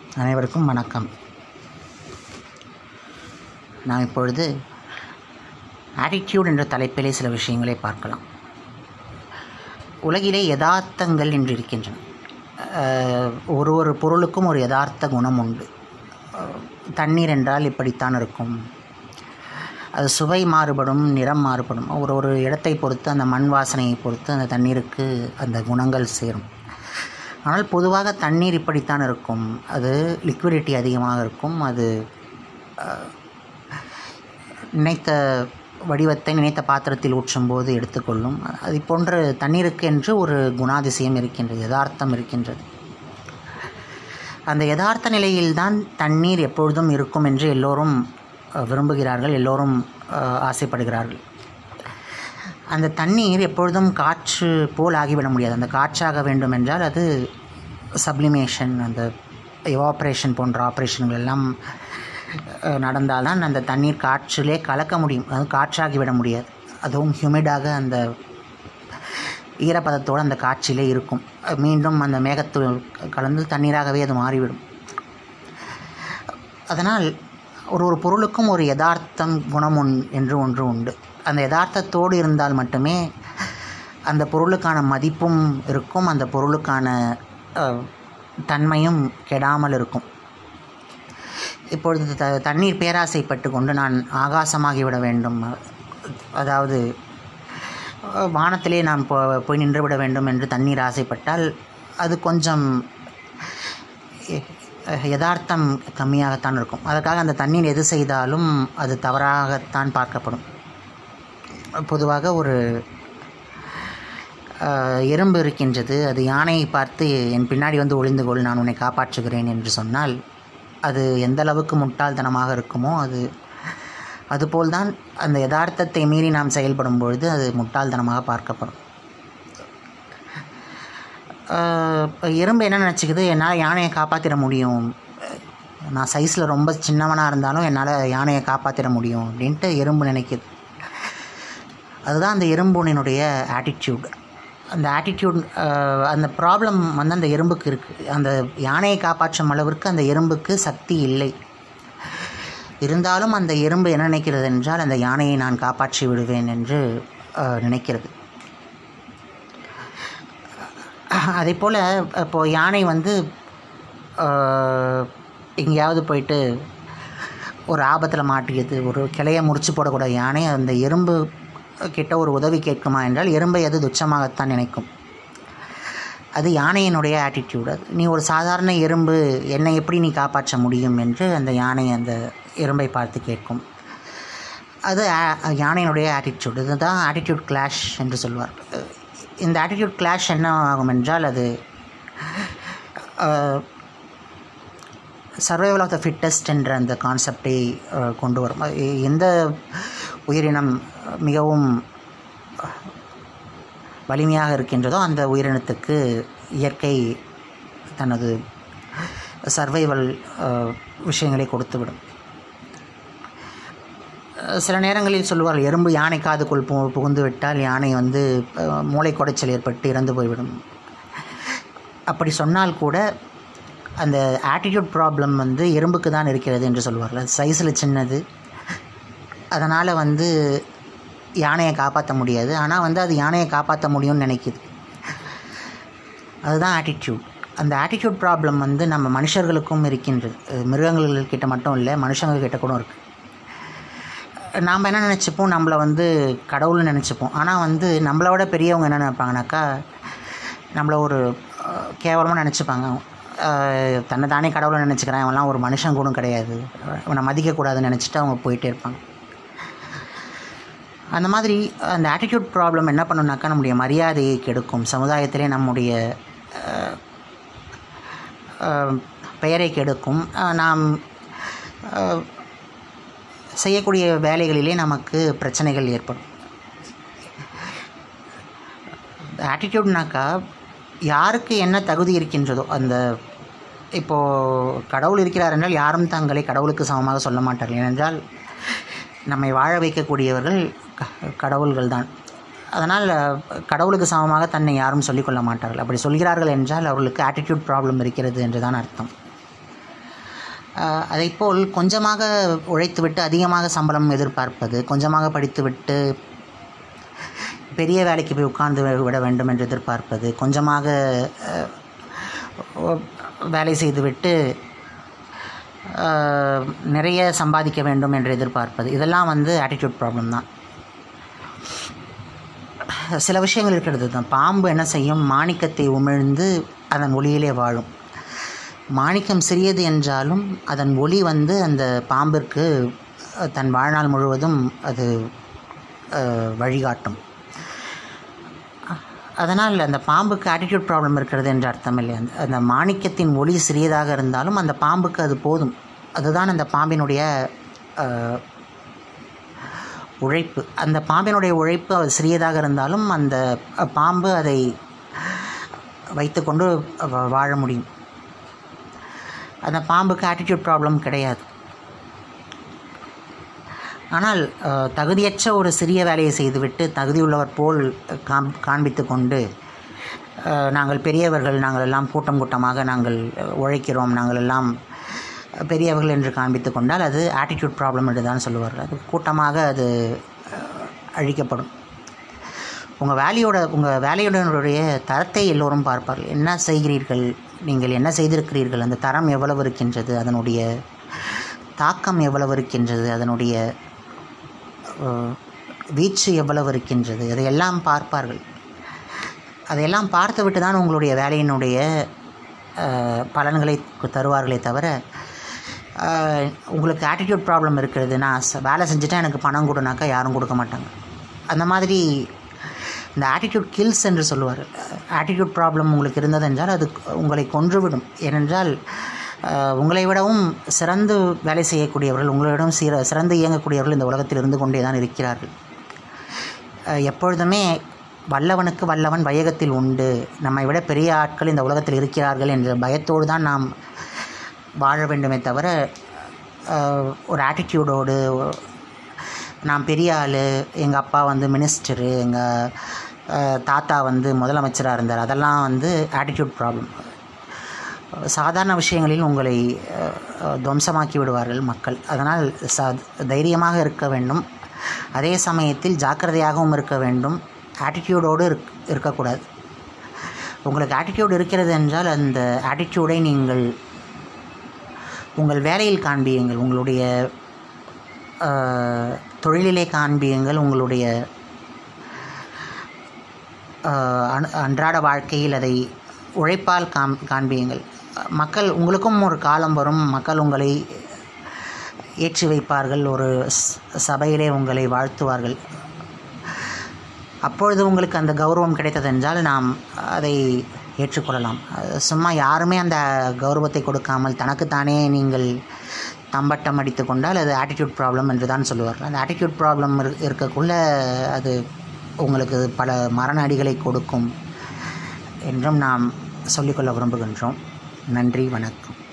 அனைவருக்கும் வணக்கம் நாம் இப்பொழுது ஆட்டிடியூட் என்ற தலைப்பிலே சில விஷயங்களை பார்க்கலாம் உலகிலே யதார்த்தங்கள் என்று இருக்கின்றன அஹ், ஒரு ஒரு பொருளுக்கும் ஒரு யதார்த்த குணம் உண்டு அஹ், தண்ணீர் என்றால் இப்படித்தான் இருக்கும் அது சுவை மாறுபடும் நிறம் மாறுபடும் ஒரு ஒரு இடத்தை பொறுத்து அந்த மண் வாசனையை பொறுத்து அந்த தண்ணீருக்கு அந்த குணங்கள் சேரும் ஆனால் பொதுவாக தண்ணீர் இப்படித்தான் இருக்கும் அது லிக்விடிட்டி அதிகமாக இருக்கும் அது அஹ், நினைத்த வடிவத்தை நினைத்த பாத்திரத்தில் ஊற்றும்போது எடுத்துக்கொள்ளும் அது போன்று தண்ணீருக்கு என்று ஒரு குணாதிசயம் இருக்கின்றது யதார்த்தம் இருக்கின்றது அந்த யதார்த்த நிலையில்தான் தண்ணீர் எப்பொழுதும் இருக்கும் என்று எல்லோரும் அஹ், விரும்புகிறார்கள் எல்லோரும் அஹ், ஆசைப்படுகிறார்கள் அந்த தண்ணீர் எப்பொழுதும் காற்று போல் ஆகிவிட முடியாது அந்த காற்றாக வேண்டும் என்றால் அது சப்ளிமேஷன் அந்த எவாப்ரேஷன் போன்ற ஆப்ரேஷன்கள் எல்லாம் அஹ், நடந்தால்தான் அந்த தண்ணீர் காற்றிலே கலக்க முடியும் அது காற்றாகிவிட முடியாது அதுவும் ஹியூமிடாக அந்த ஈரப்பதத்தோடு அந்த காற்றிலே இருக்கும் அஹ், மீண்டும் அந்த மேகத்து கலந்து தண்ணீராகவே அது மாறிவிடும் அதனால் ஒரு ஒரு பொருளுக்கும் ஒரு யதார்த்தம் குணம் ஒன் என்று ஒன்று உண்டு அந்த யதார்த்தத்தோடு இருந்தால் மட்டுமே அந்த பொருளுக்கான மதிப்பும் இருக்கும் அந்த பொருளுக்கான அஹ், தன்மையும் கெடாமல் இருக்கும் இப்பொழுது த தண்ணீர் பேராசைப்பட்டு கொண்டு நான் ஆகாசமாகிவிட வேண்டும் அதாவது அஹ், வானத்திலே நான் போ போய் நின்றுவிட வேண்டும் என்று தண்ணீர் ஆசைப்பட்டால் அது கொஞ்சம் எ- யதார்த்தம் கம்மியாகத்தான் இருக்கும் அதற்காக அந்த தண்ணீர் எது செய்தாலும் அது தவறாகத்தான் பார்க்கப்படும் பொதுவாக ஒரு அஹ், எறும்பு இருக்கின்றது அது யானையை பார்த்து என் பின்னாடி வந்து ஒளிந்து கொள் நான் உன்னை காப்பாற்றுகிறேன் என்று சொன்னால் அது எந்த அளவுக்கு முட்டாள்தனமாக இருக்குமோ அது அதுபோல்தான் அந்த யதார்த்தத்தை மீறி நாம் செயல்படும் பொழுது அது முட்டாள்தனமாக பார்க்கப்படும் அஹ், இப்ப எறும்பு என்ன நினச்சிக்குது என்னால் யானையை காப்பாற்றிட முடியும் நான் சைஸில் ரொம்ப சின்னவனாக இருந்தாலும் என்னால் யானையை காப்பாற்றிட முடியும் அப்படின்ட்டு எறும்பு நினைக்குது அதுதான் அந்த எறும்புனினுடைய ஆட்டிடியூட் அந்த ஆட்டிடியூட் அந்த ப்ராப்ளம் வந்து அந்த எறும்புக்கு இருக்குது அந்த யானையை காப்பாற்றும் அளவிற்கு அந்த எறும்புக்கு சக்தி இல்லை இருந்தாலும் அந்த எறும்பு என்ன நினைக்கிறது என்றால் அந்த யானையை நான் காப்பாற்றி விடுவேன் என்று அஹ், நினைக்கிறது அதே போல் இப்போது யானை வந்து அஹ், எங்கேயாவது போயிட்டு ஒரு ஆபத்தில் மாட்டியது ஒரு கிளையை முறிச்சு போடக்கூட யானை அந்த எறும்பு கிட்ட ஒரு உதவி கேட்குமா என்றால் எறும்பை அது துச்சமாகத்தான் நினைக்கும் அது யானையினுடைய ஆட்டிடியூட் அது நீ ஒரு சாதாரண எறும்பு என்னை எப்படி நீ காப்பாற்ற முடியும் என்று அந்த யானை அந்த எறும்பை பார்த்து கேட்கும் அது ஆ- யானையினுடைய ஆட்டிடியூட் இதுதான் ஆட்டிடியூட் கிளாஷ் என்று சொல்வார் இந்த ஆட்டிடியூட் கிளாஷ் என்ன ஆகும் என்றால் அது சர்வைவல் ஆஃப் த ஃபிட்டஸ்ட் என்ற அந்த கான்செப்டை கொண்டு வரும் அது எந்த உயிரினம் மிகவும் வலிமையாக இருக்கின்றதோ அந்த உயிரினத்துக்கு இயற்கை தனது சர்வைவல் விஷயங்களை கொடுத்துவிடும் அஹ் சில நேரங்களில் சொல்லுவார்கள் எறும்பு யானை காதுக்குள் பு புகுந்து விட்டால் யானை வந்து அஹ், மூளை குடைச்சல் ஏற்பட்டு இறந்து போய்விடும் அப்படி சொன்னால் கூட அந்த ஆட்டிடியூட் ப்ராப்ளம் வந்து எறும்புக்கு தான் இருக்கிறது என்று சொல்வார்கள் சைஸில் சின்னது அதனால் வந்து யானையை காப்பாற்ற முடியாது ஆனால் வந்து அது யானையை காப்பாற்ற முடியும்னு நினைக்குது அதுதான் ஆட்டிடியூட் அந்த ஆட்டிடியூட் ப்ராப்ளம் வந்து நம்ம மனுஷர்களுக்கும் இருக்கின்றது அஹ் மிருகங்கள்கிட்ட மட்டும் இல்லை மனுஷங்கள்கிட்ட கூட இருக்குது நாம் என்ன நினச்சிப்போம் நம்மளை வந்து கடவுள்னு நினச்சிப்போம் ஆனால் வந்து நம்மளை விட பெரியவங்க என்ன நினைப்பாங்கனாக்கா நம்மளை ஒரு கேவலமாக நினச்சிப்பாங்க தன்னை தானே கடவுளை நினச்சிக்கிறேன் அவன்லாம் ஒரு மனுஷன் கூட கிடையாது அவனை மதிக்கக்கூடாதுன்னு நினச்சிட்டு அவங்க போயிட்டே இருப்பாங்க அந்த மாதிரி அந்த ஆட்டிடியூட் ப்ராப்ளம் என்ன பண்ணுனாக்கா நம்முடைய மரியாதையை கெடுக்கும் சமுதாயத்திலே நம்முடைய அஹ், அஹ், பெயரை கெடுக்கும் அஹ், நாம் அஹ், செய்யக்கூடிய வேலைகளிலே நமக்கு பிரச்சனைகள் ஏற்படும் ஆட்டிடியூட்னாக்கா யாருக்கு என்ன தகுதி இருக்கின்றதோ அந்த இப்போது கடவுள் இருக்கிறார் என்றால் யாரும் தங்களை கடவுளுக்கு சமமாக சொல்ல மாட்டார்கள் ஏனென்றால் நம்மை வாழ வைக்கக்கூடியவர்கள் க- கடவுள்கள் தான் அதனால் கடவுளுக்கு சமமாக தன்னை யாரும் சொல்லிக்கொள்ள மாட்டார்கள் அப்படி சொல்கிறார்கள் என்றால் அவர்களுக்கு ஆட்டிடியூட் ப்ராப்ளம் இருக்கிறது என்று தான் அர்த்தம் அதைப்போல் கொஞ்சமாக உழைத்துவிட்டு அதிகமாக சம்பளம் எதிர்பார்ப்பது கொஞ்சமாக படித்துவிட்டு பெரிய வேலைக்கு போய் உட்கார்ந்து விட வேண்டும் என்று எதிர்பார்ப்பது கொஞ்சமாக வேலை செய்துவிட்டு நிறைய சம்பாதிக்க வேண்டும் என்று எதிர்பார்ப்பது இதெல்லாம் வந்து ஆட்டிடியூட் ப்ராப்ளம் தான் சில விஷயங்கள் இருக்கிறது தான் பாம்பு என்ன செய்யும் மாணிக்கத்தை உமிழ்ந்து அதன் ஒளியிலே வாழும் மாணிக்கம் சிறியது என்றாலும் அதன் ஒளி வந்து அந்த பாம்பிற்கு தன் வாழ்நாள் முழுவதும் அது வழிகாட்டும் அதனால் அந்த பாம்புக்கு ஆட்டிடியூட் ப்ராப்ளம் இருக்கிறது என்று அர்த்தம் இல்லை அந்த அந்த மாணிக்கத்தின் ஒளி சிறியதாக இருந்தாலும் அந்த பாம்புக்கு அது போதும் அதுதான் அந்த பாம்பினுடைய உழைப்பு அந்த பாம்பினுடைய உழைப்பு அது சிறியதாக இருந்தாலும் அந்த பாம்பு அதை வைத்துக்கொண்டு வாழ முடியும் அந்த பாம்புக்கு ஆட்டிடியூட் ப்ராப்ளம் கிடையாது ஆனால் தகுதியற்ற ஒரு சிறிய வேலையை செய்துவிட்டு தகுதியுள்ளவர் போல் காம் காண்பித்து கொண்டு நாங்கள் பெரியவர்கள் நாங்கள் எல்லாம் கூட்டம் கூட்டமாக நாங்கள் உழைக்கிறோம் நாங்கள் எல்லாம் பெரியவர்கள் என்று காண்பித்து கொண்டால் அது ஆட்டிடியூட் ப்ராப்ளம் என்று தான் சொல்லுவார்கள் அது கூட்டமாக அது அழிக்கப்படும் உங்கள் வேலையோட உங்கள் வேலையுடனுடைய தரத்தை எல்லோரும் பார்ப்பார்கள் என்ன செய்கிறீர்கள் நீங்கள் என்ன செய்திருக்கிறீர்கள் அந்த தரம் எவ்வளவு இருக்கின்றது அதனுடைய தாக்கம் எவ்வளவு இருக்கின்றது அதனுடைய வீச்சு எவ்வளவு இருக்கின்றது அதையெல்லாம் பார்ப்பார்கள் அதையெல்லாம் பார்த்துவிட்டு தான் உங்களுடைய வேலையினுடைய பலன்களை தருவார்களே தவிர உங்களுக்கு ஆட்டிடியூட் ப்ராப்ளம் இருக்கிறது நான் வேலை செஞ்சுட்டா எனக்கு பணம் கொடுனாக்கா யாரும் கொடுக்க மாட்டாங்க அந்த மாதிரி இந்த ஆட்டிடியூட் கில்ஸ் என்று சொல்லுவார் ஆட்டிடியூட் ப்ராப்ளம் உங்களுக்கு இருந்தது என்றால் அது உங்களை கொன்றுவிடும் ஏனென்றால் உங்களை விடவும் சிறந்து வேலை செய்யக்கூடியவர்கள் உங்களை விடவும் சிற சிறந்து இயங்கக்கூடியவர்கள் இந்த உலகத்தில் இருந்து கொண்டே தான் இருக்கிறார்கள் எப்பொழுதுமே வல்லவனுக்கு வல்லவன் வையகத்தில் உண்டு நம்மை விட பெரிய ஆட்கள் இந்த உலகத்தில் இருக்கிறார்கள் என்ற பயத்தோடு தான் நாம் வாழ வேண்டுமே தவிர ஒரு ஆட்டிடியூடோடு நான் பெரிய ஆள் எங்கள் அப்பா வந்து மினிஸ்டரு எங்கள் தாத்தா வந்து முதலமைச்சராக இருந்தார் அதெல்லாம் வந்து ஆட்டிடியூட் ப்ராப்ளம் சாதாரண விஷயங்களில் உங்களை துவம்சமாக்கி விடுவார்கள் மக்கள் அதனால் ச தைரியமாக இருக்க வேண்டும் அதே சமயத்தில் ஜாக்கிரதையாகவும் இருக்க வேண்டும் ஆட்டிடியூடோடு இருக் இருக்கக்கூடாது உங்களுக்கு ஆட்டிடியூட் இருக்கிறது என்றால் அந்த ஆட்டிடியூடை நீங்கள் உங்கள் வேலையில் காண்பியுங்கள் உங்களுடைய தொழிலிலே காண்பியுங்கள் உங்களுடைய அன்றாட வாழ்க்கையில் அதை உழைப்பால் காம் காண்பியுங்கள் மக்கள் உங்களுக்கும் ஒரு காலம் வரும் மக்கள் உங்களை ஏற்றி வைப்பார்கள் ஒரு சபையிலே உங்களை வாழ்த்துவார்கள் அப்பொழுது உங்களுக்கு அந்த கௌரவம் கிடைத்ததென்றால் நாம் அதை ஏற்றுக்கொள்ளலாம் சும்மா யாருமே அந்த கௌரவத்தை கொடுக்காமல் தனக்குத்தானே நீங்கள் தம்பட்டம் அடித்து கொண்டால் அது ஆட்டிடியூட் ப்ராப்ளம் என்று தான் சொல்லுவார்கள் அந்த ஆட்டிடியூட் ப்ராப்ளம் இருக்கக்குள்ள அது உங்களுக்கு பல மரண அடிகளை கொடுக்கும் என்றும் நாம் சொல்லிக்கொள்ள விரும்புகின்றோம் நன்றி வணக்கம்